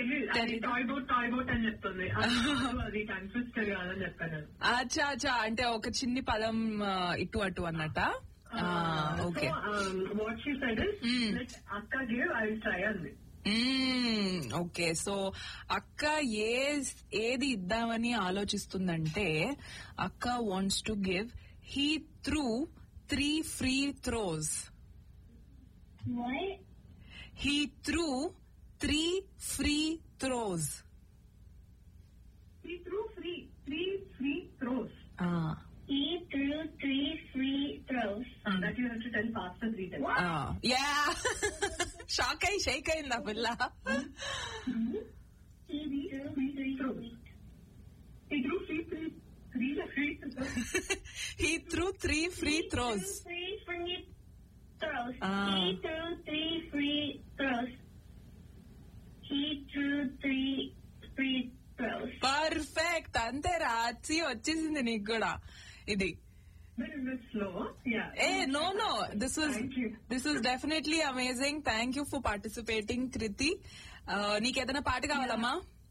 తెలియదు అది తెలీదా? టాయ్ బోట్ టాయ్ బోట్ అని చెప్తుంది అది కాదు, అది టంగ్ ట్విస్టర్ కాదని చెప్పాను అచ్చా అచ్చా అంటే ఒక చిన్ని పదం ఆ, ఇటు అటు అన్నట్ట okay what she said Hmm. అక్క గివ్ ఐ ట్రై అంది ఓకే సో అక్క ఏ ఏది ఇద్దామని ఆలోచిస్తుందంటే అక్క wants to give he threw three free throws What? He threw three free throws He threw free, three free throws. He threw three free throws. Uh, that you have to tell faster three times. Yeah shock అయి shake అయిందా పిల్ల He threw three throws. He threw free, free, three, free throws. He threw three free throws three free throws. Ah. He threw three free throws. He threw three free throws. Perfect అంతే రాచి వచ్చేసింది నీకు కూడా ఇది But it was slow. Yeah. ఏ no no this was Thank you. This was definitely amazing thank you for participating Kriti నీకేదైనా పాట కావాలమ్మా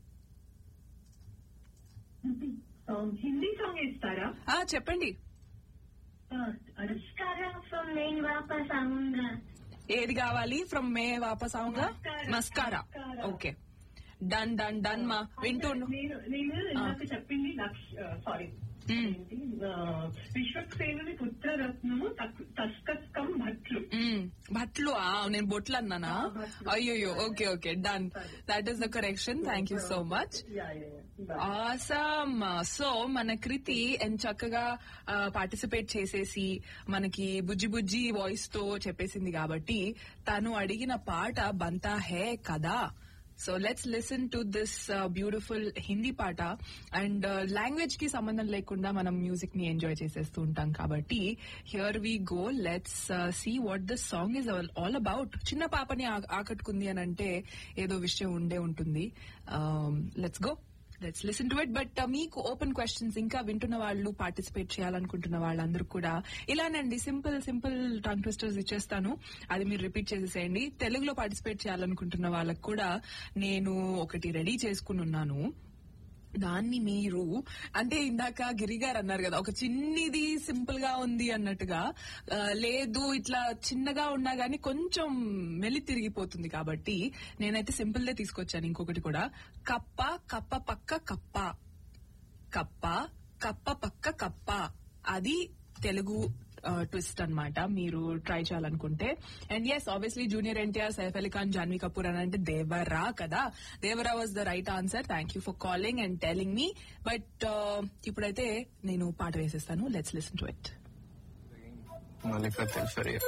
Um, హిందీ సాంగ్ ఇస్తారా ఆ, చెప్పండి అదే Mascara from main Wapa Sangha. ఏది కావాలి ఫ్రమ్ మే వాపస్ అవుగా Mascara. Mascara Mascara. Okay done done done మా వింటుండు నేను నేను ఇందాక చెప్పింది లక్ష సారీ Mm. ఏంటి విశ్వక్సేనుని పుత్రరత్నము తక్- తస్కస్కం భట్లు మ్మ్. భట్లు ఆ, నేను బొట్లు అన్నానా ఆ, భట్లు. అయ్యో okay okay done that is the correction thank you so much yeah yeah yeah awesome so మన కృతి ఎంత చక్కగా పార్టిసిపేట్ చేసేసి మనకి బుజ్జి బుజ్జి వాయిస్ తో చెప్పేసింది కాబట్టి తను అడిగిన పాట బంతా హే కదా so let's listen to this beautiful Hindi పాట అండ్ లాంగ్వేజ్ కి సంబంధం లేకుండా మనం మ్యూజిక్ ని ఎంజాయ్ చేసేస్తూ ఉంటాం కాబట్టి here we go let's see what this song is all about చిన్న పాపని ఆ- ఆకట్టుకుంది అని అంటే ఏదో విషయం ఉండే ఉంటుంది let's go let's listen to it but మీకు ఓపెన్ క్వశ్చన్స్ ఇంకా వింటున్న వాళ్ళు పార్టిసిపేట్ చేయాలనుకుంటున్న వాళ్ళందరూ కూడా ఇలానండి సింపుల్ సింపుల్ టంగ్ ట్విస్టర్స్ ఇచ్చేస్తాను అది మీరు రిపీట్ చేసేసేయండి తెలుగులో పార్టిసిపేట్ చేయాలనుకుంటున్న వాళ్ళకు కూడా నేను ఒకటి రెడీ చేసుకుని ఉన్నాను దాన్ని మీరు అంటే ఇందాక గిరి గారు అన్నారు కదా ఒక చిన్నిది సింపుల్ గా ఉంది అన్నట్టుగా ఆ, లేదు ఇట్లా చిన్నగా ఉన్నా గానీ కొంచెం మెల్లి తిరిగిపోతుంది కాబట్టి నేనైతే సింపుల్ దే తీసుకొచ్చాను ఇంకొకటి కూడా కప్ప కప్ప పక్క కప్ప కప్ప కప్ప పక్క కప్ప అది తెలుగు ట్విస్ట్ అన్నమాట మీరు ట్రై చేయాలనుకుంటే and yes obviously junior NTR Saif Ali Khan Janhvi Kapoor అని అంటే దేవరా కదా Devara was the right answer thank you for calling and telling me but ఇప్పుడైతే నేను పాట వేసేస్తాను లెట్స్ లిసన్ టు ఇట్ మల్లికా తెలుసరి